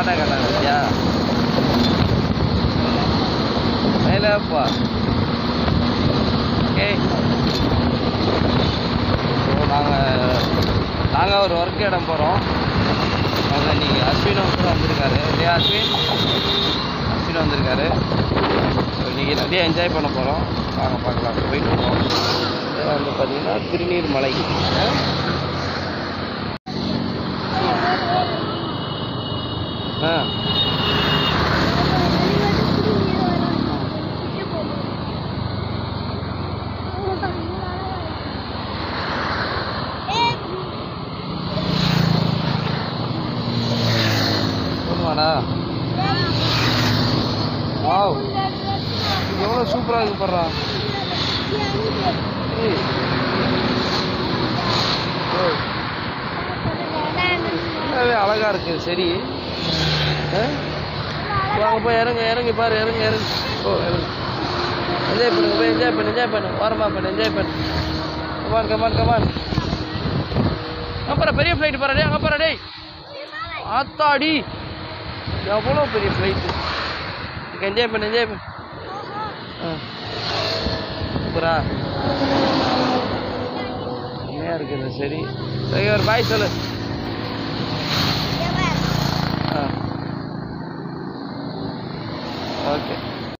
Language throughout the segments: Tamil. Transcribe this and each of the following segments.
டாடா காட்டா வச்சியா மேலேப்பா ஓகே ஸோ நாங்கள் நாங்கள் ஒரு ஒர்க் இடம் போகிறோம் நாங்கள் இன்னைக்கு அஸ்வினும் கூட வந்திருக்காரு இல்லையா அஸ்வின் அஸ்வின் வந்திருக்காரு ஸோ இன்றைக்கி நிறைய என்ஜாய் பண்ண போகிறோம் வாங்க பார்க்கலாம் போயிட்டு இருக்கோம் இது வந்து பார்த்தீங்கன்னா திருநீர் மலை ஆ போதுமாடா வாவ் எவ்வளோ சூப்பராக இருக்கு பாடுறா ஏய் ஓ நல்லாவே அழகா இருக்கு சரி ஆ? வாங்க போய் இறங்க இறங்கி பாரு இறங்க இறங்க ஓ இறங்க என்ஜாய் பண்ணுங்க போய் என்ஜாய் பண்ணு என்ஜாய் பண்ணு ஓரமா பண்ணு என்ஜாய் பண்ணு கமான் கமான் கமான் அப்புறம் பெரிய ஃப்ளைட் பாரு டேய் அங்கே பாரு டேய் ஆத்தாடி எவ்வளோ பெரிய ஃப்ளைட்டு என்ஜாய் பண்ணு என்ஜாய் பண்ணு ஆ சூப்பரா செம்மையா இருக்குது சரி சரி ஒரு பாய் சொல்லு ஆ ஓகே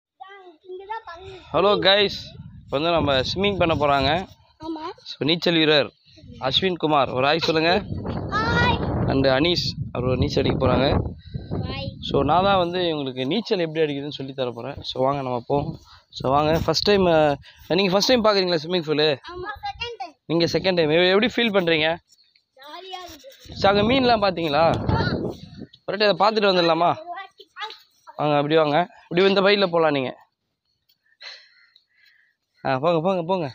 ஹலோ கைஸ் இப்போ வந்து நம்ம ஸ்விம்மிங் பண்ண போகிறாங்க ஸோ நீச்சல் வீரர் அஸ்வின் குமார் ஒரு ஆய் சொல்லுங்கள் அண்டு அனீஸ் அவர் ஒரு நீச்சல் அடிக்க போகிறாங்க ஸோ நான் தான் வந்து இவங்களுக்கு நீச்சல் எப்படி அடிக்குதுன்னு சொல்லி தர போகிறேன் ஸோ வாங்க நம்ம போவோம் ஸோ வாங்க ஃபஸ்ட் டைம் நீங்கள் ஃபஸ்ட் டைம் பார்க்குறீங்களா ஸ்விம்மிங் ஃபூலு நீங்கள் செகண்ட் டைம் எப்படி ஃபீல் பண்ணுறீங்க ஸோ அங்கே மீன்லாம் பார்த்தீங்களா ஒரு அதை பார்த்துட்டு வந்துடலாமா வாங்க அப்படி வாங்க இப்படி இந்த பையில் போகலாம் நீங்கள் ஆ போங்க போங்க போங்க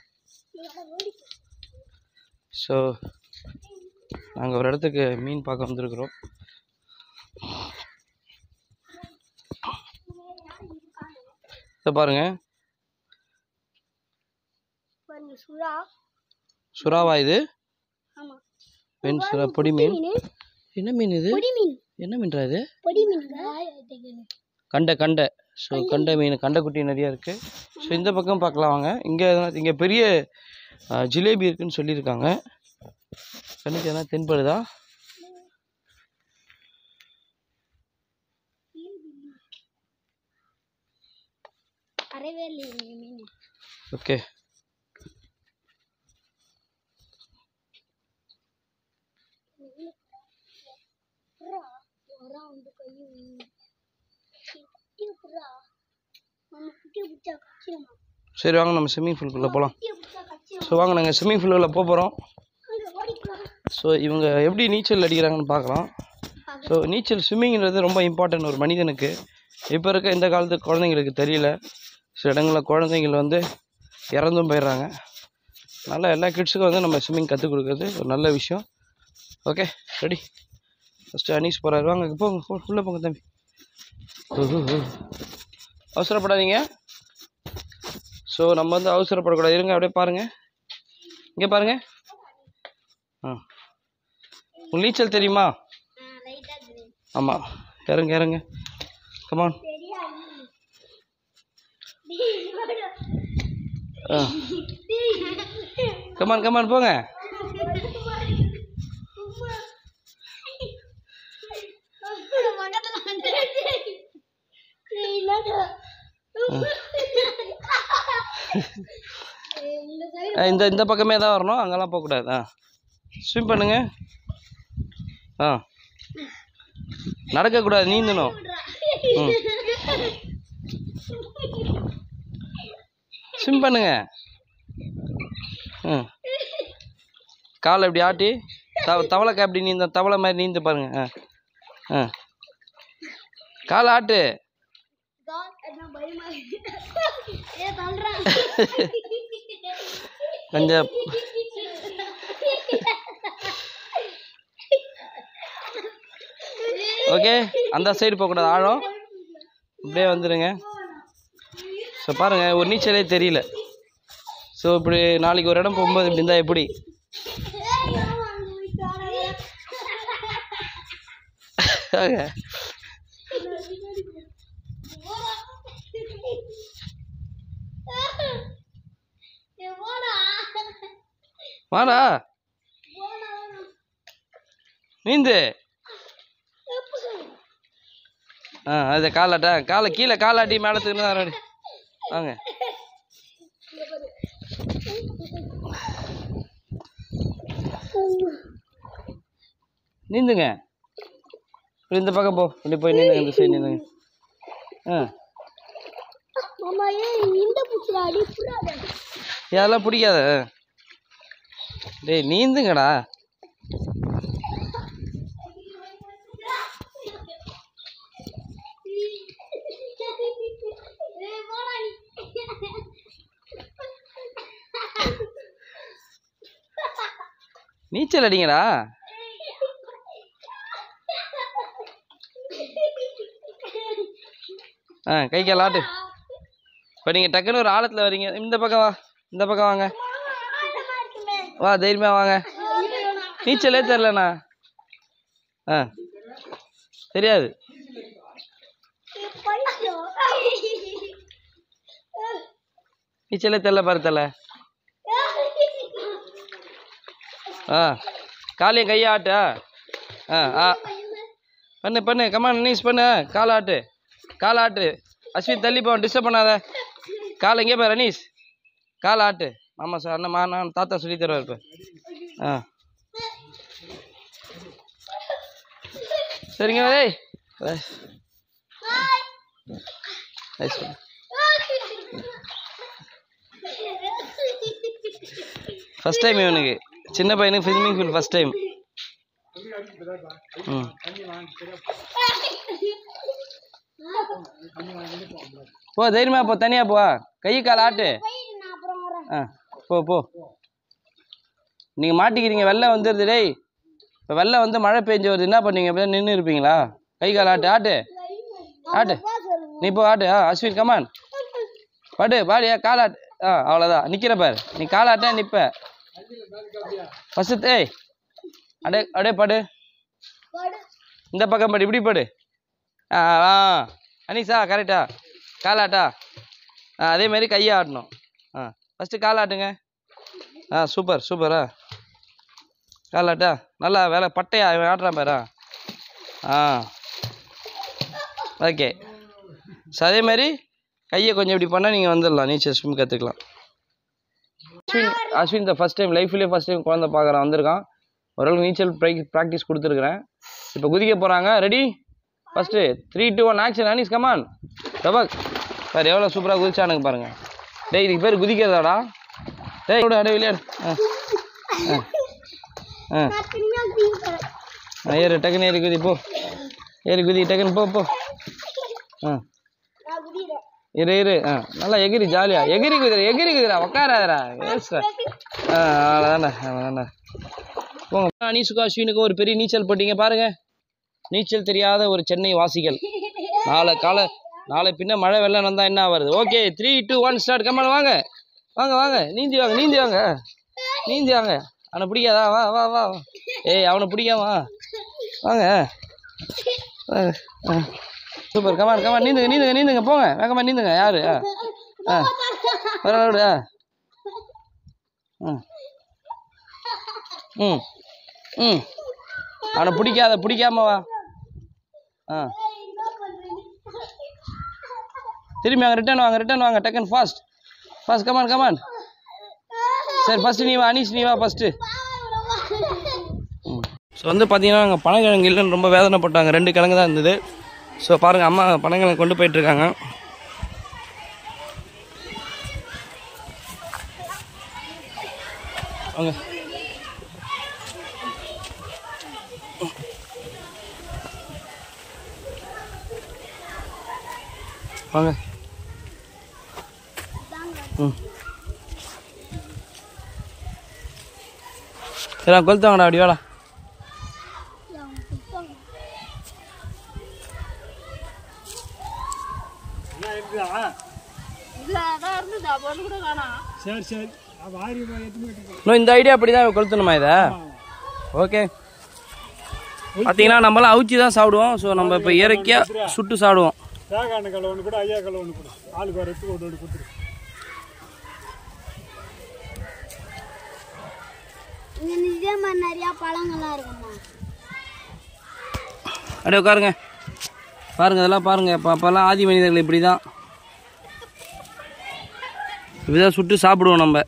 ஸோ நாங்கள் ஒரு இடத்துக்கு மீன் பார்க்க வந்திருக்கிறோம் இதை பாருங்க சுறா சுறாவா இது ஆமா வெண் சுறா பொடி மீன் என்ன மீன் இது பொடி மீன் என்ன மீன்ரா இது பொடி மீன் கண்டை கண்டை ஸோ கண்டை மீன் கண்டைக்குட்டி நிறையா இருக்குது ஸோ இந்த பக்கம் பார்க்கலாம் வாங்க இங்கே இங்கே பெரிய ஆ, ஜிலேபி இருக்குன்னு சொல்லியிருக்காங்க கண்ணுக்கு எதனா தென்படுதா அறவே இல்லையே மீன் ஓகே புறா புறா வந்து கை குட்டிய புறா நம்ம குட்டிய பிடிச்சா கச்சிடுமா சரி வாங்க நம்ம ஸ்விம்மிங் பூலுக்குள்ளே போகலாம் குட்டிய பிடிச்சா கச்சிடும் ஸோ வாங்க நாங்கள் ஸ்விம்மிங் பூலுக்குள்ளே போக போகிறோம் அங்கே ஓடிக்கலாம் ஸோ இவங்க எப்படி நீச்சல் அடிக்கிறாங்கன்னு பார்க்கலாம் ஸோ நீச்சல் ஸ்விம்மிங்கிறது ரொம்ப இம்பார்ட்டன்ட் ஒரு மனிதனுக்கு இப்போ இருக்க இந்த காலத்து குழந்தைங்களுக்கு தெரியல சில இடங்களில் குழந்தைங்கள் வந்து இறந்தும் போயிடுறாங்க நல்லா எல்லா கிட்ஸுக்கும் வந்து நம்ம ஸ்விம்மிங் கற்றுக் கொடுக்குறது ஒரு நல்ல விஷயம் ஓகே ரெடி ஃபஸ்ட்டு அனீஸ் போகிறாரு வாங்க போங்க போ உள்ளே போங்க தம்பி ஓஹோ அவசரப்படாதீங்க ஸோ நம்ம வந்து அவசரப்படக்கூடாது இருங்க அப்படியே பாருங்கள் இங்கே பாருங்கள் ஆ உங்களுக்கு நீச்சல் தெரியுமா லைட்டாக தெரியும் ஆமாம் இறங்க இறங்க கமான் ஆ கமான் கமான் போங்க ஆ, இந்த இந்த பக்கமே தான் வரணும் அங்கெல்லாம் போகக்கூடாது ஆ ஸ்விம் பண்ணுங்க ஆ நடக்கக்கூடாது நீந்தணும் ம் ஸ்விம் பண்ணுங்க ம் காலை இப்படி ஆட்டி தவ தவளைக்கா எப்படி நீந்த தவளை மாதிரி நீந்த பாருங்க ஆ ஆ காலை ஆட்டு கொஞ்சம் ஓகே அந்த சைடு போகக்கூடாது ஆழம் இப்படியே வந்துடுங்க ஸோ பாருங்கள் ஒரு நீச்சலே தெரியல ஸோ இப்படி நாளைக்கு ஒரு இடம் போகும்போது இப்படி இருந்தால் எப்படி வாடா நீந்து ஆ அது காலாட்டா காலை கீழே காலாட்டி மேலே தூக்கினா ரெடி வாங்க நீந்துங்க இப்படி இந்த பக்கம் போ இப்படி போய் நீந்துங்க இந்த சைடு நீந்துங்க ஆ மாமா ஏன் இந்த பூச்சில அடி புறாத ஏய், அதெல்லாம் பிடிக்காத டேய் நீந்துங்கடா ஏய் போடா நீ நீச்சல் அடிங்கடா ஆ கை கால் ஆட்டு இப்போ நீங்கள் டக்குன்னு ஒரு ஆழத்தில் வரீங்க இந்த பக்கம் வா இந்த பக்கம் வாங்க வா தைரியமா வாங்க நீச்சலே தெரிலண்ணா ஆ தெரியாது நீச்சலே தெரில பாரு தல ஆ காலையும் கையை ஆட்டு ஆ ஆ பண்ணு பண்ணு கமான் நீஸ் பண்ணு கால் ஆட்டு கால் ஆட்டு அஸ்வின் தள்ளி போ டிஸ்டர்ப் பண்ணாத கால் எங்கே பாரு அனீஸ் கால் ஆட்டு ஆமாம் சார் அண்ணன் மா நான் தாத்தா சொல்லி தருவார் இப்போ ஆ சரிங்க டேய் நைஸ் ஃபஸ்ட் டைம் இவனுக்கு சின்ன பையனுக்கு ஸ்விம்மிங் பூல் ஃபஸ்ட் டைம் ம் போ தைரியமா போ தனியா போ கை கால் ஆட்டு நான் அப்புறம் வரேன் ஆ போ போ நீங்கள் மாட்டிக்கிறீங்க வெள்ளம் வந்துடுது டேய் இப்போ வெள்ளம் வந்து மழை பெஞ்சு வருது என்ன பண்ணுவீங்க அப்படியே நின்று இருப்பீங்களா கை கால் ஆட்டு ஆட்டு ஆட்டு நீ போ ஆட்டு ஆ அஸ்வின் கமான் பாடு பாடியா கால் ஆட்டு ஆ அவ்வளோதான் நிற்கிற பாரு நீ கால் ஆட்ட நிற்ப ஃபஸ்ட்டு ஏய் அடே அடே பாடு இந்த பக்கம் படு இப்படி படு ஆ ஆ அனிஷா கரெக்டா காலாட்டா ஆ அதே மாதிரி கையை ஆட்டணும் ஆ ஃபஸ்ட்டு காலாட்டுங்க ஆ சூப்பர் சூப்பரா காலாட்டா நல்லா வேலை பட்டையா இவன் ஆட்டுறான் பாரு ஆ ஓகே ஸோ அதே மாதிரி கையை கொஞ்சம் இப்படி பண்ணால் நீங்கள் வந்துடலாம் நீச்சல் ஸ்விம் கற்றுக்கலாம் அஸ்வின் அஸ்வின் இந்த ஃபஸ்ட் டைம் லைஃப்லேயே ஃபஸ்ட் டைம் குழந்தை பார்க்குறான் வந்திருக்கான் ஓரளவுக்கு நீச்சல் ப்ராக்டிஸ் கொடுத்துருக்குறேன் இப்போ குதிக்க போகிறாங்க ready first three two one action Anis come on ரபக் சார் எவ்வளோ சூப்பராக குதிச்சானுங்க பாருங்க டேய் இதுக்கு பேர் குதிக்கிறதாடா டேய் விடு அடே விளையாடு ஆ ஆ ஆ நான் பின்னாடி தீர்க்கிறேன் ஆ, ஏறு டக்குன்னு ஏறி குதி போ ஏறி குதி டக்குன்னு போ போ ஆ நான் குதிக்கிறேன் இரு இரு ஆ நல்லா எகிரி ஜாலியா எகிரி குதிரை எகிரி குதிரை உக்காராதரா வேஸ்டா ஆ அவ்வளோதாண்டா அவ்வளோதாண்டா போங்க அனீசுக்கு அஸ்வினுக்கு ஒரு பெரிய நீச்சல் போட்டிங்க பாருங்க நீச்சல் தெரியாத ஒரு சென்னை வாசிகள் நாளை காலை நாளை பின்ன மழை வெள்ளம் வந்தால் என்ன வருது okay three two one start கம்மல் வாங்க வாங்க வாங்க நீந்தி வாங்க நீந்தி வாங்க நீந்தி வாங்க அவனை பிடிக்காதா வா வா வா வா. ஏய் அவனை பிடிக்காம வா. வாங்க வாங்க. ஆ சூப்பர் கமான் கமான் நீந்துங்க நீந்துங்க நீந்துங்க போங்க வேகமா நீந்துங்க யாரு ஆ ஆ பரவாயில்ல ம் ம் ம் அவனை பிடிக்காத பிடிக்காம வா ஆ திரும்பி அங்கே ரிட்டர்ன் வாங்க ரிட்டர்ன் வாங்க டக்குன்னு ஃபாஸ்ட் ஃபாஸ்ட் கமான் கமான் சரி ஃபஸ்ட்டு நீ வா அனீஸ் நீ வா ஃபஸ்ட்டு ஸோ வந்து பார்த்தீங்கன்னா அங்கே பனங்கிழங்கு இல்லைன்னு ரொம்ப வேதனைப்பட்டாங்க ரெண்டு கிழங்கு தான் இருந்தது ஸோ பாருங்கள் அம்மா பனங்கிழங்கு கொண்டு போயிட்டுருக்காங்க வாங்க வாங்க ம் சரி கொளுத்து வாங்கடா அப்படி வாடா சரி சரி வாரி எத்தனை இன்னும் இந்த ஐடியா அப்படி தான் கொளுத்தணுமா இதை ஓகே பார்த்தீங்கன்னா நம்மளாம் அவிச்சு தான் சாப்பிடுவோம் ஸோ நம்ம இப்போ இயற்கையாக சுட்டு சாப்பிடுவோம் தேங்காய் கலை ஒன்று கூட ஐயா கலை ஒன்று கூட ஆளுக்கு ஒரு எடுத்து கொண்டு வந்து கொடுத்துரு இதே மாதிரி நிறைய பழங்கள்லாம் இருக்குமா அப்படியே உட்காருங்க பாருங்க அதெல்லாம் பாருங்க இப்போ அப்போல்லாம் ஆதி மனிதர்கள் இப்படி தான் இப்படிதான் சுட்டு சாப்பிடுவோம் நம்ம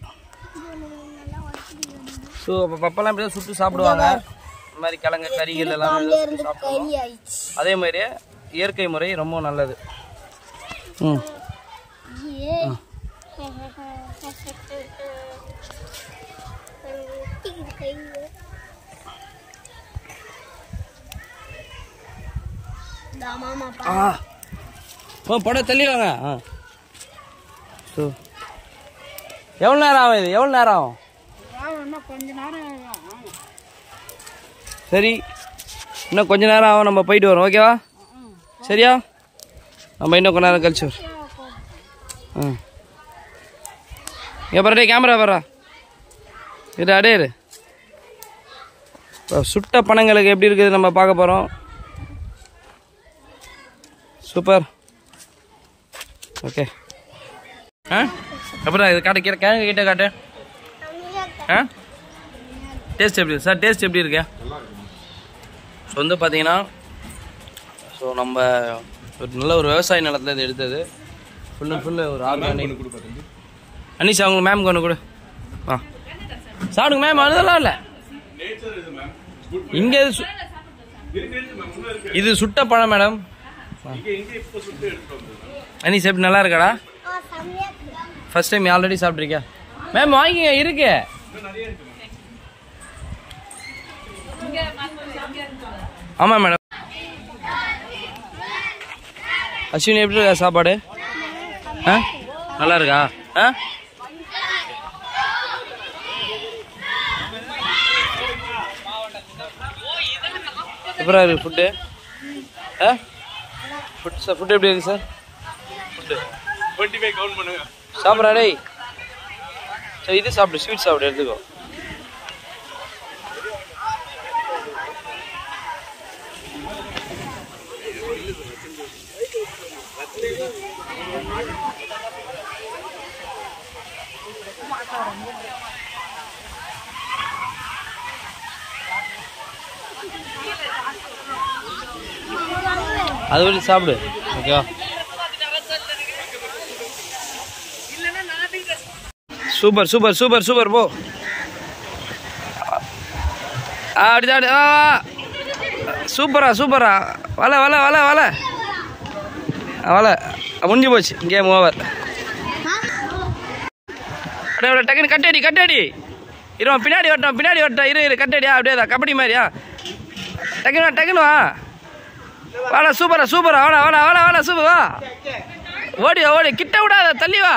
ஸோ அப்போ பப்பெல்லாம் இப்படி தான் சுட்டு சாப்பிடுவாங்க இந்த மாதிரி கிழங்கு கறிகள் எல்லாம் பாம்புல இருந்து கறி ஆயிடுச்சு அதே மாதிரியே இயற்கை முறை ரொம்ப நல்லது ம் ஏ மாமா ஆ ஓ படம் தள்ளி வாங்க ஆ ஸோ எவ்வளோ நேரம் ஆகும் இது எவ்வளோ நேரம் ஆகும் இன்னும் கொஞ்ச நேரம் சரி இன்னும் கொஞ்ச நேரம் ஆகும் நம்ம போயிட்டு வரோம் ஓகேவா சரியா நம்ம இன்னும் கொஞ்ச நேரம் கழிச்சு வரோம் ஆ இங்கே பாரு கேமரா வர்றா இரு அடே இரு இப்போ சுட்ட பணங்களுக்கு எப்படி இருக்குது நம்ம பார்க்க போகிறோம் சூப்பர் ஓகே ஆ அப்புறம் இது காட்டு கீழே கிழங்கு கிட்ட காட்டு ஆ டேஸ்ட் எப்படி சார் டேஸ்ட் எப்படி இருக்கு ஸோ வந்து பார்த்தீங்கன்னா ஸோ நம்ம ஒரு நல்ல ஒரு விவசாய நிலத்துல இது எடுத்தது ஃபுல் அண்ட் ஃபுல்லு ஒரு ஆர்கானிக் அனிஷா அவங்க மேம்க்கு ஒன்று கொடு ஆ சாப்பிடுங்க மேம் அதெல்லாம் இல்லை இங்கே இது சு- இது சுட்ட பழம் மேடம் அனிஷா எப்படி நல்லா இருக்காடா ஃபர்ஸ்ட் டைம் ஆல்ரெடி சாப்பிட்ருக்கியா மேம் வாங்கிங்க இருக்கு ஆமாம் மேடம் அஸ்வினி எப்படி இருக்கா சாப்பாடு ஆ நல்லா இருக்கா ஆ எப்படா இருக்கு ஃபுட்டு ஆ ஃபுட் சார் ஃபுட்டு எப்படி இருக்கு sir food twenty five count பண்ணுங்க சாப்பிட்றா டேய் சரி இது சாப்பிடு ஸ்வீட் சாப்பிடு எடுத்துக்கோ அது வரைக்கும் சாப்பிடு ஓகேவா சூப்பர் சூப்பர் சூப்பர் சூப்பர் போ ஆ, அப்படிதான் அப்படி- ஆ, ஆ. சூப்பரா சூப்பரா வல வல வல வல ஆ, வல ஆ, முடிஞ்சு போச்சு கேம் ஓவர் அப்படியே அப்படியே டக்குனு கட்டடி கட்டடி இரு பின்னாடி வரட்டும் பின்னாடி வரட்டும் இரு இரு கட்டடியா அப்படியே தான் கபடி மாதிரியா டக்குனு வா டக்குனு வா வாடா சூப்பரா சூப்பரா வாடா வாடா வாடா வாடா சூப்பர் வா ஓடி வா, ஓடி கிட்ட விடாத தள்ளி வா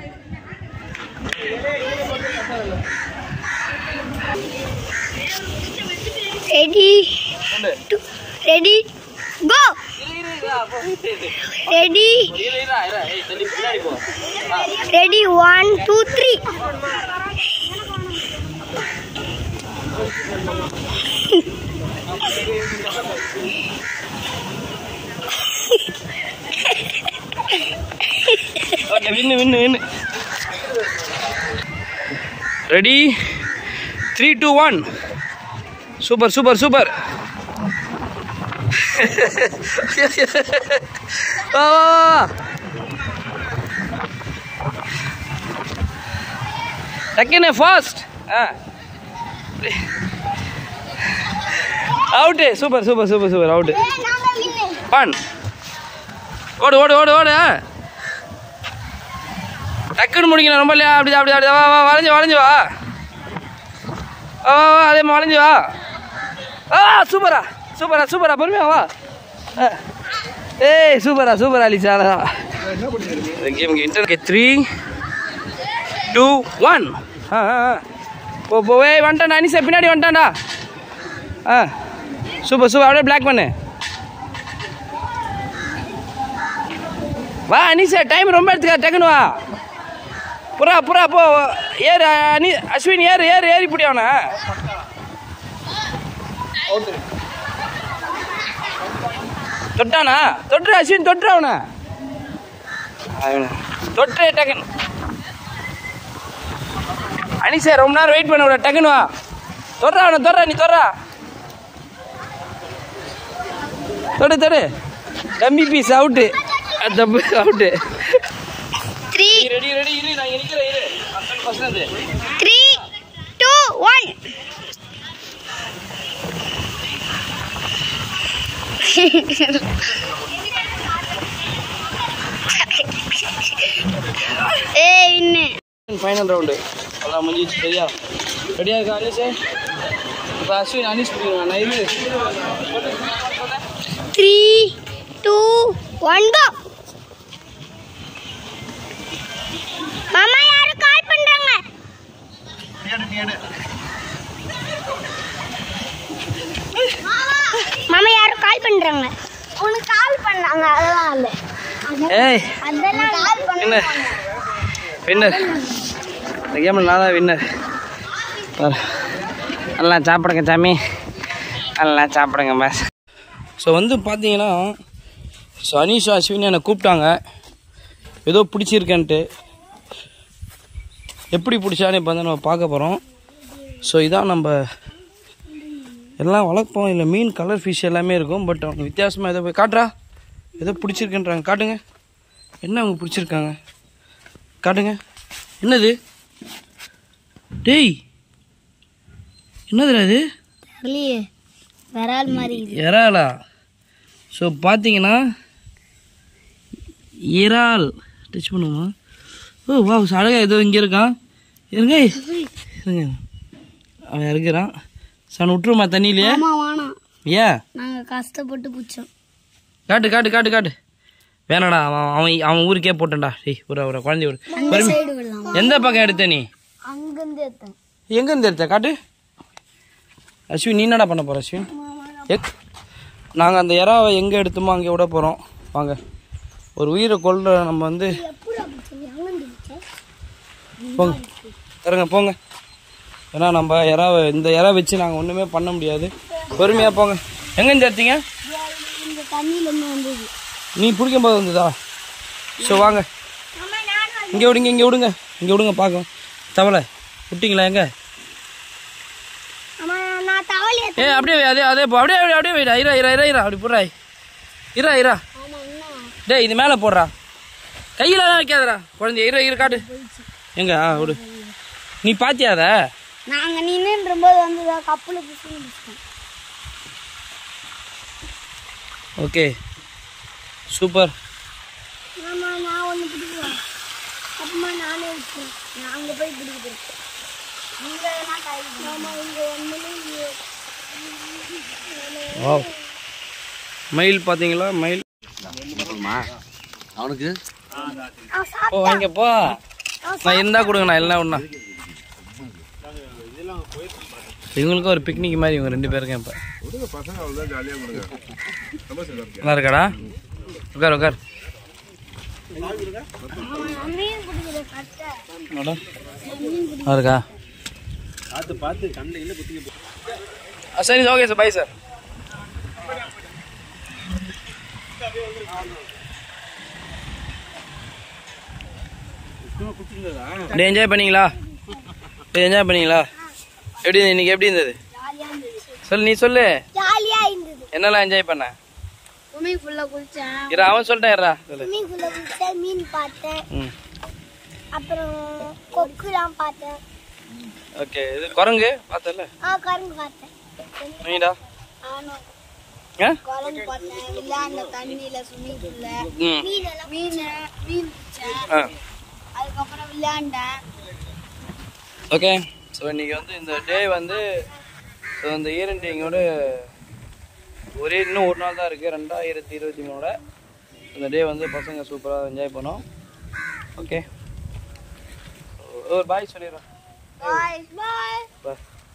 ready ready go ready ready one two three okay win win win ready three two one super super super வா வா வா டக்குன்னு ஃபாஸ்ட் ஆ out super super super super out one ஓடு ஓடு ஓடு ஓடு ஆ. டக்குன்னு முடிக்கணும் ரொம்ப இல்லையா அப்படி அப்படி அப்படி வா வா வளைஞ்சு வளைஞ்சு வா வா வா வா அதே மாதிரி வளைஞ்சு வா ஆ சூப்பரா சூப்பரா சூப்பரா பொறுமையா வா ஆ. ஏய் சூப்பரா சூப்பரா Alisa game enter three two one ஆ ஆ ஆ. போ போ ஏய் வந்துட்டான்டா அனிசா பின்னாடி வந்துட்டான்டா ஆ சூப்பர் சூப்பர் அப்படியே பிளாக் பண்ணு வா அனிசா டைம் ரொம்ப எடுத்துக்கா டக்குன்னு வா புறா புறா போ ஏறு அனி அஸ்வின் ஏறு ஏறு ஏறி பிடி அவனை தொட்டானா தொட்டுரு அஸ்வின் தொட்டுரு அவனை அவனை தொட்டு டக்குன்னு அனிசா ரொம்ப நேரம் வெயிட் பண்ண விட டக்குன்னு வா தொடரா அவனை தொடரா நீ தொடரா தொடு தொடு டம்மி பீஸ் அவுட்டு தப்பு அவுட்டு த்ரீ ரெடி ரெடி இரு நான் இருக்கிறேன் இரு ஃபர்ஸ்ட் அது த்ரீ டூ ஒன் ஏய் இன்னும் ஃபைனல் ரவுண்டு அதான் முடிஞ்சிச்சு சரியா ரெடியா இருக்கா அனிஷ் இப்போ அஸ்வின் அனிஷ் பிடிக்கிறேன் நான் இரு த்ரீ டூ ஒன் கோ மாமா யாரும் கால் பண்றாங்க மாமா யாரும் கால் பண்றாங்க உனக்கு கால் பண்ணாங்க அதெல்லாம் இல்ல ஏய் அதெல்லாம் கால் வின்னர் வின்னர் இந்த கேமில் நான் தான் வின்னர் நல்லா சாப்பிடுங்க சாமி நல்லா சாப்பிடுங்க பாஸ் ஸோ வந்து பார்த்தீங்கன்னா ஸோ அனீஷ் அஸ்வின் என்னை கூப்பிட்டாங்க ஏதோ பிடிச்சிருக்கேன்ட்டு எப்படி பிடிச்சான்னு இப்போ வந்து நம்ம பார்க்க போகிறோம் ஸோ இதான் நம்ம எல்லாம் வளர்ப்போம் இல்லை மீன் கலர் ஃபிஷ் எல்லாமே இருக்கும் பட் அவங்க வித்தியாசமாக ஏதோ போய் காட்டுறா ஏதோ பிடிச்சிருக்குன்றாங்க காட்டுங்க என்ன அவங்க பிடிச்சிருக்காங்க காட்டுங்க என்னது டேய் என்னதுடா இது இல்லையே விரால் மாதிரி இறாலா ஸோ பார்த்தீங்கன்னா இறால் டச் பண்ணுமா ஓ வா அழகா ஏதோ இங்கே இருக்கான் இருங்க இருங்க அவன் இருக்கிறான் சார் விட்டுருமா தண்ணியிலையே ஆமா வேணாம் ஏன் நாங்க கஷ்டப்பட்டு பிடிச்சோம் காட்டு காட்டு காட்டு காட்டு வேணாடா அவன் அவன் அவன் ஊருக்கே போட்டேன்டா டேய் ஒரு ஒரு குழந்தை ஒரு அந்த சைடு விடலாம் எந்த பக்கம் எடுத்த நீ அங்கிருந்து எடுத்தேன் எங்கேருந்து எடுத்த காட்டு அஸ்வின் நீ என்னடா பண்ண போற அஸ்வின் எக் நாங்கள் அந்த இறாவை எங்கே எடுத்தோமோ அங்கே விட போகிறோம் வாங்க ஒரு உயிரை கொல்ற நம்ம வந்து போங்க இறங்க போங்க ஏன்னா நம்ம இறாவை இந்த இறா வச்சு நாங்கள் ஒன்றுமே பண்ண முடியாது பொறுமையாக போங்க எங்கேருந்து எடுத்தீங்க இந்த தண்ணியில இருந்து வந்தது நீ பிடிக்கும் போது வந்ததா ஸோ வாங்க இங்கே விடுங்க இங்கே விடுங்க இங்கே விடுங்க பார்க்கும் தவளை விட்டீங்களா எங்க ஆமா நான் தவளி ஏ அப்படியே வை, அதே அதே போ அப்படியே அப்படியே அப்படியே வைடா இரா இரா இரா இரா அப்படி போடுறா இரா இரா ஆமா என்ன டேய் இது மேலே போடுறா கையில தான் வைக்காதடா குழந்தைய இரு இரு காட்டு எங்க ஆ விடு நீ பாத்தியா அத நாங்க நின்னுன்ற போது வந்து கப்புல பிடிச்சி பிடிச்சோம் ஓகே சூப்பர் ஆமா நான் ஒண்ணு பிடிக்குவேன் அப்புறமா நானே விட்டுறேன் நான் அங்க போய் பிடிக்கிறேன் இங்க என்ன டைம் ஆமா இங்க ஒண்ணுமே வா மயில் பாத்தீங்களா மயில் அவனுக்கு ஓ வாங்க போ நான் இருந்தா கொடுங்க நான் எல்லாம் ஒண்ணா இவங்களுக்கும் ஒரு பிக்னிக் மாதிரி இவங்க ரெண்டு பேருக்கும் இப்போ நல்லா இருக்காடா உட்கார் உட்கார் மீன் பிடிக்கிற கட்டை அடா. நல்லா இருக்கா ஆ, சரி ஓகே சார் பாய் சார் டே என்ஜாய் பண்ணீங்களா டே என்ஜாய் பண்ணீங்களா எப்படி இருந்தது? இன்னைக்கு எப்படி இருந்தது ஜாலியா இருந்துச்சு சொல்லு நீ சொல்லு ஜாலியா இருந்தது என்னெல்லாம் என்ஜாய் பண்ண ஸ்விம்மிங் ஃபுல்லா குளிச்சேன் இரு அவன் சொல்லிட்டேன் இருடா சொல்லு ஸ்விம்மிங் ஃபுல்லா குளிச்சேன் மீன் பார்த்தேன் ம் அப்புறம் கொக்குலாம் பார்த்தேன் ஓகே இது குரங்கு பார்த்தல ஆ கரும்பு பார்த்தேன் நீடா ஆனும் ஆ குரங்கு பார்த்தேன் விளையாண்ட தண்ணியில ஸ்விம்மிங் ஃபுல்ல ம் மீன் மீன் மீன் பிடிச்சேன் ஆ அதுக்கப்புறம் விளையாண்டேன் ஓகே ஸோ இன்னைக்கு வந்து இந்த டே வந்து ஸோ இந்த இயர் எண்டிங்கோட ஒரே இன்னும் ஒரு நாள் தான் இருக்குது ரெண்டாயிரத்தி இருபத்தி மூணோட இந்த டே வந்து பசங்க சூப்பராக என்ஜாய் பண்ணோம் ஓகே ஒரு பாய் சொல்லிடுறேன் பாய் பாய் பாய்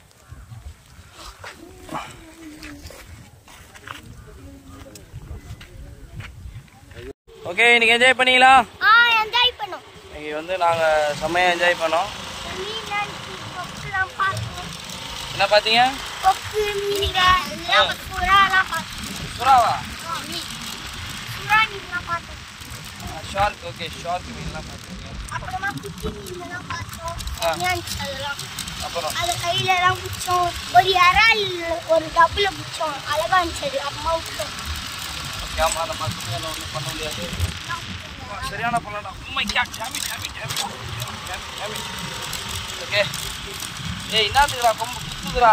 ஓகே இன்னைக்கு என்ஜாய் பண்ணீங்களா ஆ என்ஜாய் பண்ணோம் இன்னைக்கு வந்து நாங்கள் செம்மையாக என்ஜாய் பண்ணோம் மீன் கொக்குலாம் பார்த்தோம் என்ன பார்த்தீங்க கொக்கு மீனுங்க எல்லாம் புறாலாம் பார்த்தோம் சுறாவா ஆ, மீன் புறா மீன்லாம் பார்த்தோம் ஷார்க் ஓகே ஷார்க் மீன்லாம் பார்த்தீங்க அப்புறமா குட்டி மீன்லாம் பார்த்தோம் ஆ. ஞான்ஸ் அதெல்லாம் அப்புறம் அதை கையில எல்லாம் பிடிச்சோம் ஒரு இறால் ஒரு டப்புல பிடிச்சோம் அழகா இருந்துச்சு அம்மா விட்டோம் ஓகே ஆமாம் அந்த மாதிரி ஒன்றும் பண்ண முடியாது சரியான பழம்டா உண்மை கேட் டேமி டேமி டேமி டேமி டேமி ஓகே ஏய் என்னத்துக்குடா கொம்பு குத்துதுடா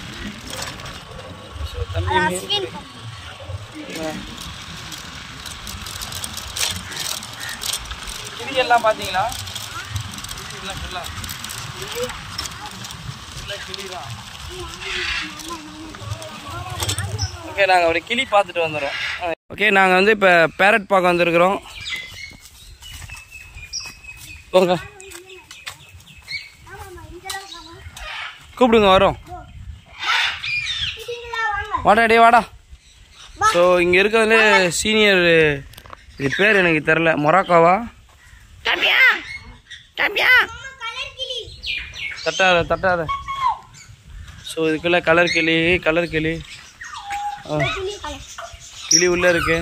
ஸோ தம்பி மீன் அஸ்வின் கிளி எல்லாம் பார்த்தீங்களா கிளிலாம் கிளா கிளி தான் ஓகே நாங்கள் ஒரு கிளி பார்த்துட்டு வந்துடுறோம் ஓகே நாங்கள் வந்து இப்போ பேரட் பார்க்க வந்திருக்கிறோம் போங்க கூப்பிடுங்க வரோம் வாடா டே வாடா ஸோ இங்கே இருக்கிறதுல சீனியர் இது பேர் எனக்கு தெரில மொராக்காவா தட்டாத தட்டாத ஸோ இதுக்குள்ள கலர் கிளி கலர் கிளி ஆ, கிளி உள்ள இருக்கு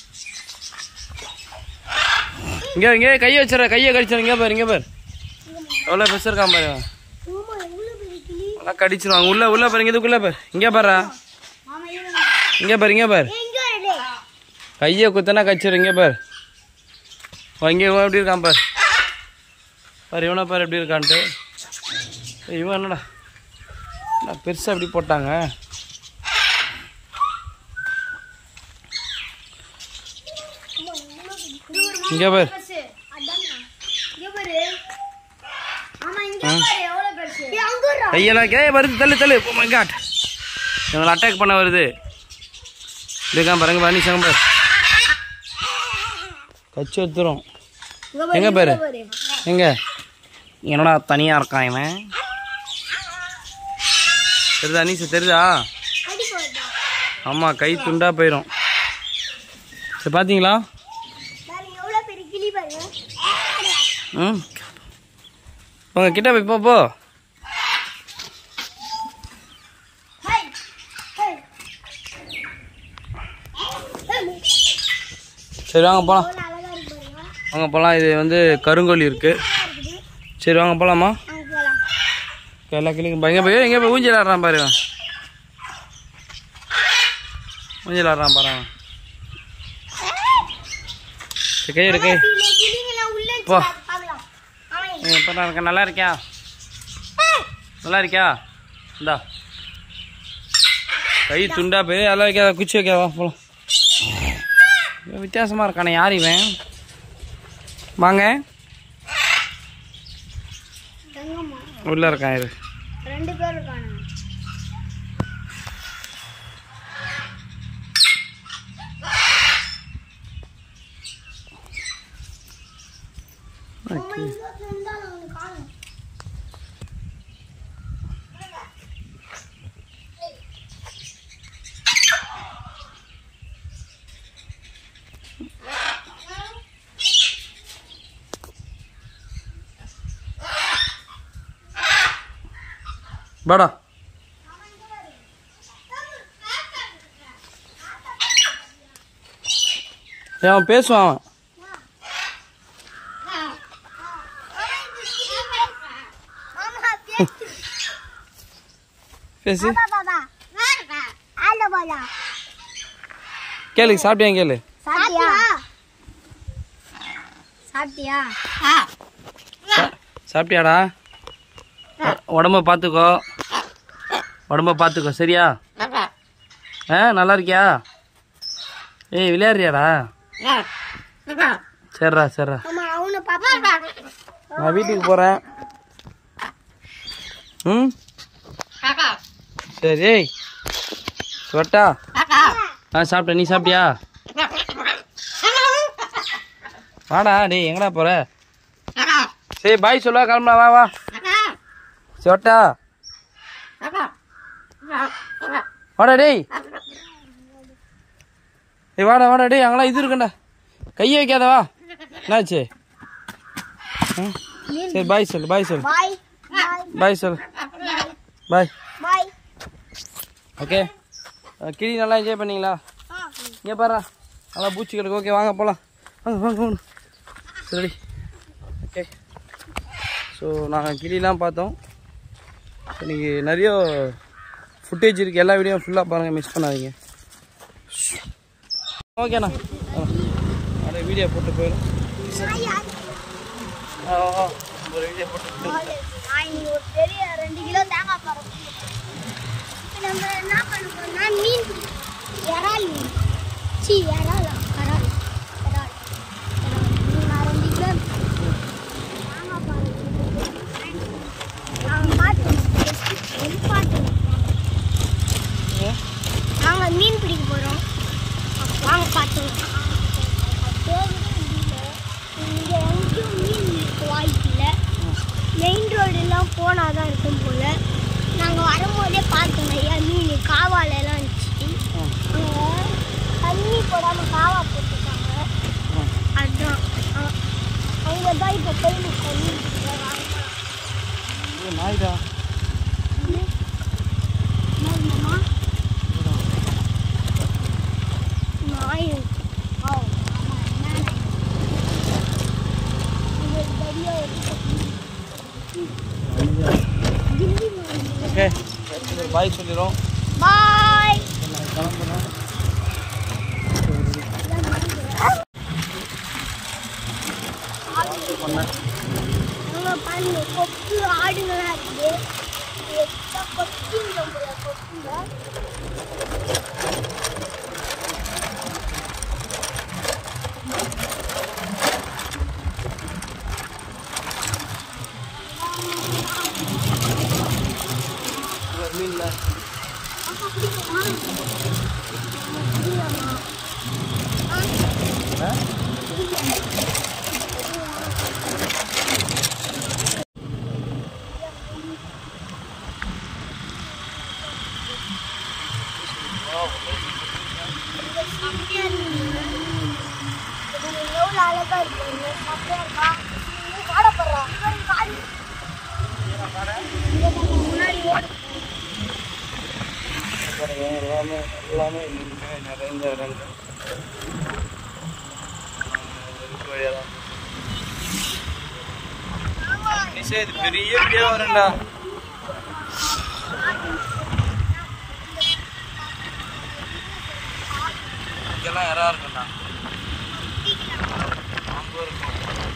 இங்கே இங்கே கையை வச்சிடற கையை கடிச்சிட இங்கே பாரு இங்கே பாரு எவ்வளோ பெருசு இருக்கான் பாரு நல்லா கடிச்சிருவாங்க உள்ள உள்ள பாரு இங்க இதுக்குள்ள பாரு இங்கே பாரு இங்கே பாரு இங்கே பாரு கையை குத்தனா கச்சிரும் இங்கே பாரு ஓ, இங்கே இவன் எப்படி இருக்கான் பாரு பாரு இவனை பாரு எப்படி இருக்கான்ட்டு ஏய், இவன் என்னடா என்ன பெருசாக எப்படி போட்டாங்க இங்கே பாரு கையெல்லாம் கே வருது தள்ளு தள்ளு ஓ மை காட் இவங்களை அட்டாக் பண்ண வருது இருக்கான் பாருங்க பண்ணி பாரு கச்சி எடுத்துரும் எங்க பாரு எங்க என்னடா தனியா இருக்கான் இவன் தெரியுதா நீசு தெரியுதா ஆமா கை துண்டா போயிடும் சரி பாத்தீங்களா ம் உங்க கிட்ட போய் போ போ சரி வாங்க போலாம் வாங்க போலாம் இது வந்து கருங்கோழி இருக்கு சரி வாங்க போலாமா எல்லா கிளிக்கும் எங்கே போய் எங்கே போய் ஊஞ்சல் ஆடுறான் பாரு இவன். ஊஞ்சல் ஆடுறான் பாரு அவன். சரி, கை எடு கை போ இப்போ நான் இருக்கேன் நல்லா இருக்கியா நல்லா இருக்கியா இந்தா கை துண்டா போய் அதெல்லாம் வைக்காத குச்சி வைக்காதா போலாம் இவன் வித்தியாசமா இருக்கானே யார் இவன் வாங்க உள்ள இருக்கான் இது ரெண்டு பேர் இருக்கானுங்க வாடா ஏய், அவன் பேசுவான் அவன் பேசு கேளு சாப்பிட்டியா கேளு சாப்பிட்டியா சாப்பிட்டியா சா- சாப்பிட்டியாடா உ- உடம்ப பார்த்துக்கோ உடம்ப பார்த்துக்கோ சரியா ஆ நல்லா இருக்கியா ஏய் விளையாடுறியாடா சரிடா சரிடா ஆமா அவனை பாப்பா நான் வீட்டுக்கு போகிறேன் ம் சரி ஏய் சொட்டா ஆ சாப்பிட்டேன் நீ சாப்பிட்டியா வாடா டேய் எங்கடா போற சரி பாய் சொல்லுவா கிளம்பலாம் வா வா சொட்டா வாடா டேய் ஏய் வாடா வாடா டேய் அங்கெல்லாம் இது இருக்குண்டா கையை வைக்காத வா என்னாச்சு ம்? சரி பாய் சொல்லு பாய் சொல்லு பாய் பாய் பாய் சொல்லு பாய் பாய் ஓகே கிளி நல்லா என்ஜாய் பண்ணீங்களா இங்கே பாரு நல்லா பூச்சி கிடக்கு ஓகே வாங்க போகலாம் வாங்க வாங்க வாங்க சரி ஓகே ஸோ நாங்கள் கிளிலாம் பார்த்தோம் இன்னைக்கு நிறைய ஃபுட்டேஜ் இருக்குது எல்லா வீடியோ ஃபுல்லாக பாருங்கள் மிஸ் பண்ணாதீங்க ஓகேண்ணா அப்படியே வீடியோ போட்டு போயிடும் ஆ ஆ, ஒரு வீடியோ போட்டு போயிடும் நான் இன்னைக்கு ஒரு பெரிய ரெண்டு கிலோ தேங்காய் பழம் இப்போ நம்ம என்ன பண்ண போறோம்னா மீன் இறால் மீன் சி இறால் இறால் இறால் இறால் நான் ரெண்டு கிலோ தேங்காய் பழம் நாங்கள் பார்த்து பார்த்து நாங்கள் மீன் பிடிக்க போகிறோம் வாங்க பார்த்துக்கலாம் இங்கே எங்கேயும் மீன் இருக்க வாய்ப்பு இல்லை மெயின் ரோடெல்லாம் போனால் தான் இருக்கும் போல் நாங்கள் வரும்போதே பார்த்தோம் நிறையா மீன் காவாலெல்லாம் இருந்துச்சு அங்கே தண்ணி போடாமல் காவா போட்டிருக்காங்க அதுதான் அங்கே தான் இப்போ போய் தண்ணி வாங்கலாம் இது நாய்டா என்னம்மா நாய் ஓ ஆமாம் என்ன நாய் இது ஒரு பெரிய ஒரு கில்லி நாய் ஓகே பாய் சொல்லிடும் பாய் நான் கிளம்புறேன் பண்ணேன் அங்க பாருங்க கொக்கு ஆடுங்கலாம் இருக்குது எத்தனை கொக்குங்க போல கொக்குங்க ஒரு மீனில் அப்பா பிடிக்குமா பிடிக்கலாமா? ஆ, ஆ இது செம்மையா இருக்குங்க. இது எவ்வளவு அழகா இருக்கு இது செம்மையா இருக்கா? இது காடப்படுறா. இவரு காடு. இங்க நம்ம முன்னாடி ஓடு. பாருங்க எல்லாமே எல்லாமே இருக்கு நிறைந்த இடங்கள் இதுக்கு வழியா தான் நிச்சயம் இது பெரிய வீடியோ வரேன்டா இங்கெல்லாம் யாரா இருக்குண்ணா அங்கே இருக்கும்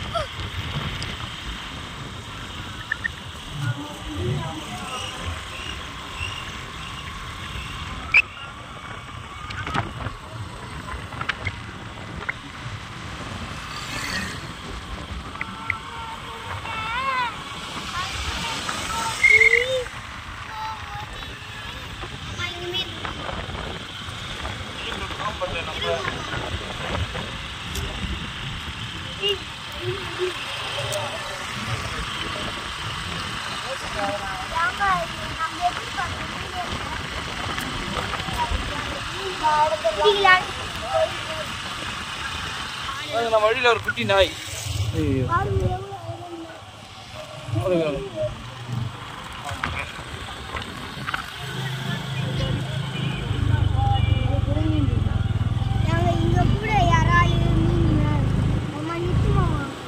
பாருங்க, நம்ம வழியில் ஒரு குட்டி நாய் ஐயோ நாங்க இங்க கூட யாராவது மீன் அம்மா நித்துமா